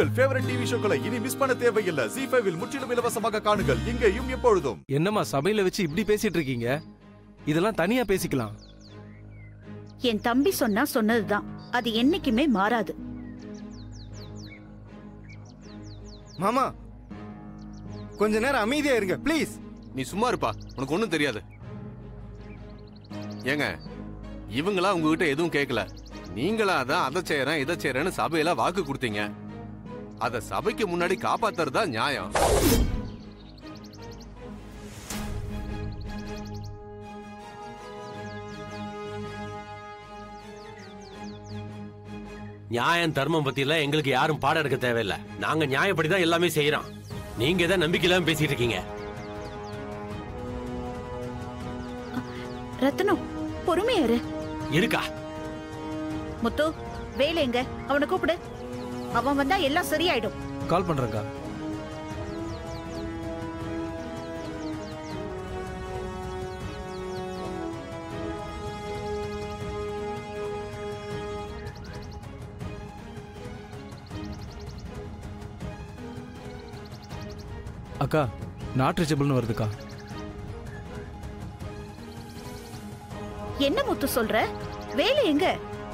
உங்கள் favourite TV ஷோக்களை இனி miss பண்ண தேவையில்லை ஜி ஃபைவில் முற்றிலும் இலவசமாக காணுங்கள் இங்கேயும் எப்பொழுதும் என்னம்மா சபையில வச்சு இப்படி பேசிட்டு இருக்கீங்க இதெல்லாம் தனியா பேசிக்கலாம் என் தம்பி சொன்னா சொன்னதுதான் அது என்னைக்குமே மாறாது மாமா கொஞ்ச நேரம் அமைதியா இருங்க ப்ளீஸ் நீ சும்மா இருப்பா உனக்கு ஒண்ணும் தெரியாது ஏங்க இவங்களா உங்ககிட்ட எதுவும் கேட்கல நீங்களா தான் அதை செய்யறேன் இதை செய்யறேன்னு சபையில வாக்கு கொடுத்தீங்க அத சபைக்கு முன்னாடி காப்பாத்துறது தான் நியாயம் நியாயம் தர்மம் பத்தி எல்லாம் எங்களுக்கு யாரும் பாடம் எடுக்க தேவையில்ல நாங்க நியாயப்படி தான் எல்லாமே செய்யறோம் நீங்க தான் நம்பிக்கை இல்லாம பேசிட்டு இருக்கீங்க ரத்னம் பொறுமையா இரு இருக்கா முத்து வேலை எங்க அவனை கூப்பிடு அவன் வந்தா எல்லாம் சரியாயிடும் கால் பண்றேன்க்கா அக்கா நாட் ரீச்சபிள்னு வருதுக்கா என்ன முத்து சொல்ற வேலை எங்க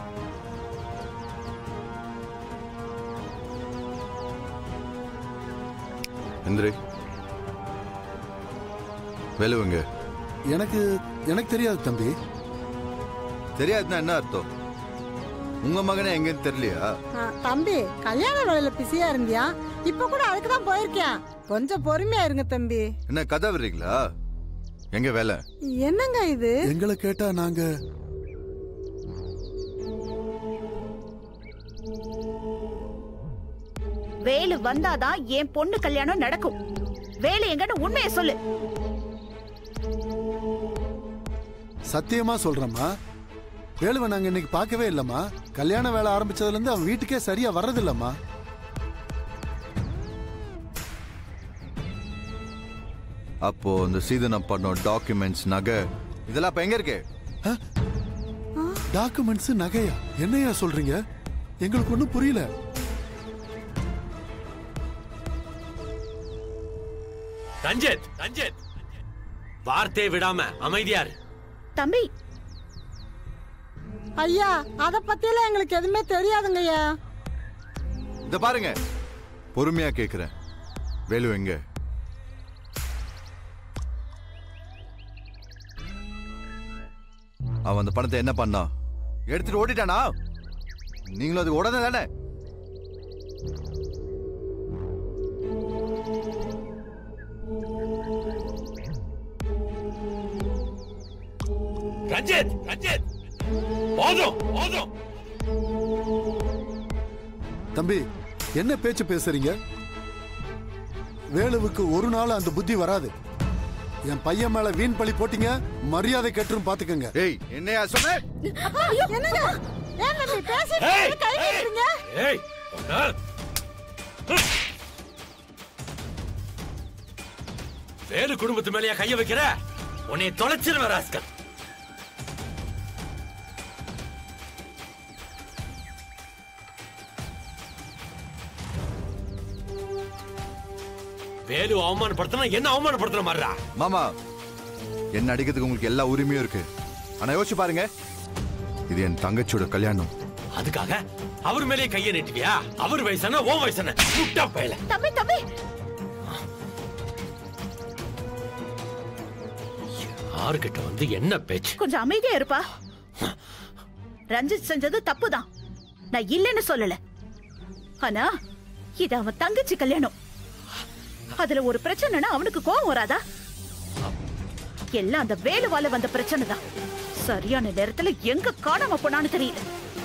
எந்திரி வேலுவங்க எனக்கு எனக்கு தெரியாது தம்பி தெரியாதுன்னா என்ன அர்த்தம் உங்க மகனே எங்கன்னு தெரியலையா ஆ, தம்பி கல்யாண வேலையில பிஸியா இருந்தியா இப்ப கூட அதுக்கு தான் போயிருக்கேன் கொஞ்சம் பொறுமையா இருங்க தம்பி என்ன கதை விடுறீங்களா எங்க வேலை என்னங்க இது எங்களை கேட்டா நாங்க வேலு வந்தாதான் என் பொண்ணு கல்யாணம் நடக்கும் வேலை எங்கன்னு உண்மையை சொல்லு சத்தியமா சொல்றேம்மா வேலுவை நாங்க இன்னைக்கு பார்க்கவே இல்லம்மா கல்யாண வேலை ஆரம்பிச்சதுல இருந்து அவன் வீட்டுக்கே சரியா வர்றதில்லம்மா அப்போ இந்த சீதனம் பண்ணோம் டாக்குமெண்ட்ஸ் நகை இதெல்லாம் இப்ப எங்க இருக்கு டாக்குமெண்ட்ஸ் நகையா என்னையா சொல்றீங்க எங்களுக்கு ஒண்ணும் புரியல ரஞ்சித் ரஞ்சித் வார்த்தையை விடாம அமைதியாரு தம்பி ஐயா அத பத்தியெல்லாம் எங்களுக்கு எதுவுமே தெரியாதுங்க ஐயா இத பாருங்க பொறுமையா கேக்குறேன் வேலு எங்க அவன் அந்த பணத்தை என்ன பண்ணான் எடுத்துட்டு ஓடிட்டானா நீங்களும் அது உடனே தானே ரஞ்சித் ரஞ்சித் போதும் போதும் தம்பி என்ன பேச்சு பேசுறீங்க வேலுவுக்கு ஒரு நாள் அந்த புத்தி வராது என் பையன் மேல வீண் பழி போட்டீங்க மரியாதை கெட்டுரும் பாத்துக்கங்க ஏய் என்னையா சொன்ன என்னங்க ஏன் தம்பி பேசிட்டு ஏய், இருக்கீங்க? கை ஏய். நீட்டுறீங்க? ஏய் உன்ன- வேலு குடும்பத்து மேலயா கைய வைக்கிற உன்னை தொலைச்சிருவ ராஸ்கல் வேலு அவமானப்படுத்தினா என்ன அவமானப்படுத்துற மாதிரிடா மாமா என்ன அடிக்கிறதுக்கு உங்களுக்கு எல்லா உரிமையும் இருக்கு ஆனா யோசிச்சு பாருங்க இது என் தங்கச்சியோட கல்யாணம் அதுக்காக அவர் மேலே கைய நீட்டுவியா அவர் வயசான ஓ வயசான முட்டா பயல தம்பி தம்பி யாருக்கிட்ட வந்து என்ன பேச்சு கொஞ்சம் அமைதியா இருப்பா ரஞ்சித் செஞ்சது தப்புதான் நான் இல்லைன்னு சொல்லல ஆனா இது அவன் தங்கச்சி கல்யாணம் அதுல ஒரு பிரச்சனைனா அவனுக்கு கோவம் வராதா எல்லாம் அந்த வேலுவால வந்த பிரச்சனை தான் சரியான நேரத்துல எங்க காணாம போனான்னு தெரியல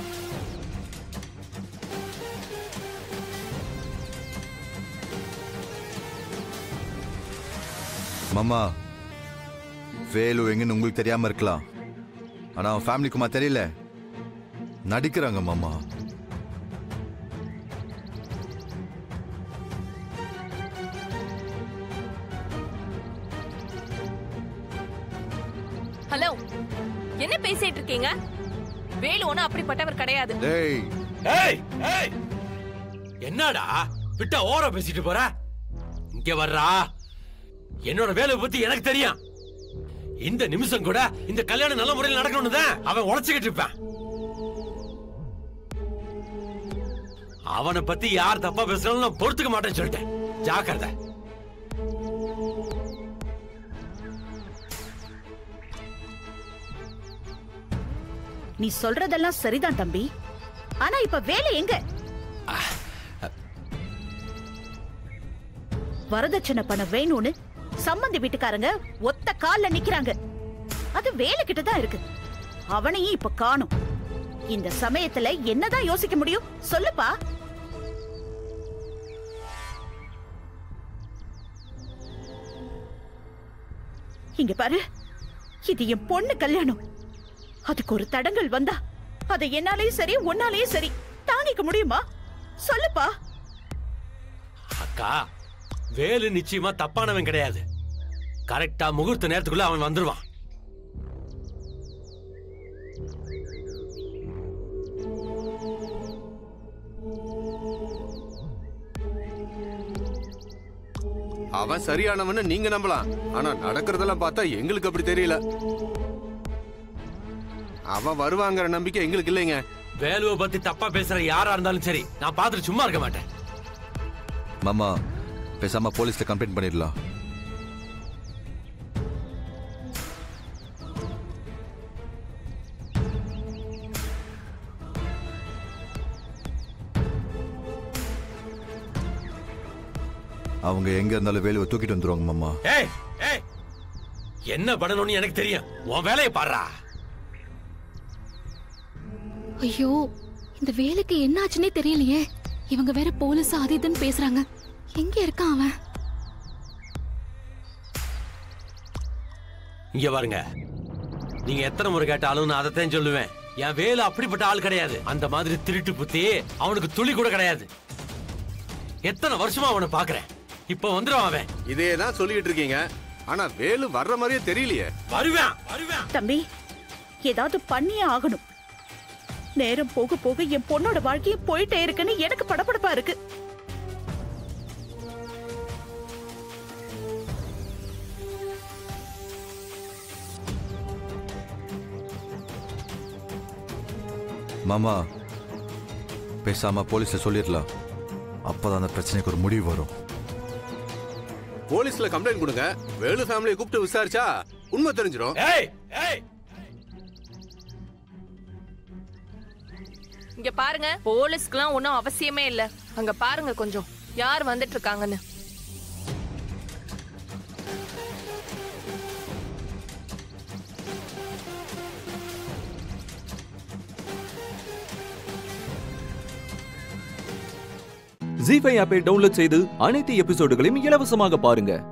மாமா வேலு எங்கன்னு உங்களுக்கு தெரியாம இருக்கலாம் ஆனா அவன் ஃபேமிலிக்குமா தெரியல நடிக்கிறாங்க மாமா ஹலோ என்ன பேசிட்டு இருக்கீங்க வேலு ஒன்னும் அப்படிப்பட்டவர் கிடையாது டேய் ஏய் ஏய் என்னடா விட்டா ஓர பேசிட்டு போற இங்க வர்றா என்னோட வேலையை பத்தி எனக்கு தெரியும் இந்த நிமிஷம் கூட இந்த கல்யாணம் நல்ல முறையில் நடக்கணும்னு தான் அவன் உழைச்சுக்கிட்டு இருப்பான் அவனை பத்தி யார் தப்பா பேசுறாலும் நான் பொறுத்துக்க மாட்டேன்னு சொல்லிட்டேன் ஜாக்கிரதை நீ சொல்றதெல்லாம் சரிதான் தம்பி ஆனா இப்ப வேலை எங்க வரதட்சணை பணம் வேணும்னு சம்மந்தி வீட்டுக்காரங்க ஒத்த கால்ல நிக்கிறாங்க அது வேலை கிட்ட தான் இருக்கு அவனையும் இப்ப காணும் இந்த சமயத்துல என்னதான் யோசிக்க முடியும் சொல்லுப்பா இங்க பாரு இது என் பொண்ணு கல்யாணம் அதுக்கு ஒரு தடங்கள் வந்தா அதை என்னாலயும் சரி உன்னாலயும் சரி தாங்கிக்க முடியுமா சொல்லுப்பா அக்கா வேலு நிச்சயமா தப்பானவன் கிடையாது கரெக்டா முகூர்த்த நேரத்துக்குள்ள அவன் வந்துருவான் அவன் சரியானவன்னு நீங்க நம்பலாம் ஆனா நடக்கிறதெல்லாம் பார்த்தா எங்களுக்கு அப்படி தெரியல அவன் வருவாங்கிற நம்பிக்கை எங்களுக்கு இல்லைங்க வேலுவை பத்தி தப்பா பேசுற யாரா இருந்தாலும் சரி நான் பார்த்துட்டு சும்மா இருக்க மாட்டேன் மாமா பேசாம போலீஸ்ல கம்ப்ளைண்ட் பண்ணிடலாம் அவங்க எங்க இருந்தாலும் வேலுவை தூக்கிட்டு வந்துருவாங்க மாமா ஏய் ஏய் என்ன பண்ணணும்னு எனக்கு தெரியும் உன் வேலையை பாடுறா ஐயோ இந்த வேலைக்கு என்ன ஆச்சுன்னே தெரியலையே இவங்க வேற போலீஸ் அது இதுன்னு பேசுறாங்க எங்க இருக்கான் அவன் இங்க பாருங்க நீங்க எத்தனை முறை கேட்டாலும் நான் அதைத்தான் சொல்லுவேன் என் வேலு அப்படிப்பட்ட ஆள் கிடையாது அந்த மாதிரி திருட்டு புத்தி அவனுக்கு துளி கூட கிடையாது எத்தனை வருஷமா அவனை பாக்குறேன் இப்ப வந்துடும் அவன் இதே தான் சொல்லிட்டு இருக்கீங்க ஆனா வேலு வர்ற மாதிரியே தெரியலையே வருவேன் வருவேன் தம்பி ஏதாவது பண்ணியே ஆகணும் நேரம் போக போக என் பொண்ணோட வாழ்க்கையும் போயிட்டே இருக்குன்னு எனக்கு படபடப்பா இருக்கு மாமா பேசாம போலீஸ்ல சொல்லிடலாம் அப்பதான் அந்த பிரச்சனைக்கு ஒரு முடிவு வரும் போலீஸ்ல கம்ப்ளைண்ட் கொடுங்க வேலு ஃபேமிலியை கூப்பிட்டு விசாரிச்சா உண்மை தெரிஞ்சிடும் ஏய் ஏய் இங்க பாருங்க போலீஸ்க்குலாம் ஒன்றும் அவசியமே இல்ல அங்க பாருங்க கொஞ்சம் யார் வந்துட்டு இருக்காங்கன்னு ஜி ஃபைவ் ஆப்பை டவுன்லோட் செய்து அனைத்து எபிசோடுகளையும் இலவசமாக பாருங்க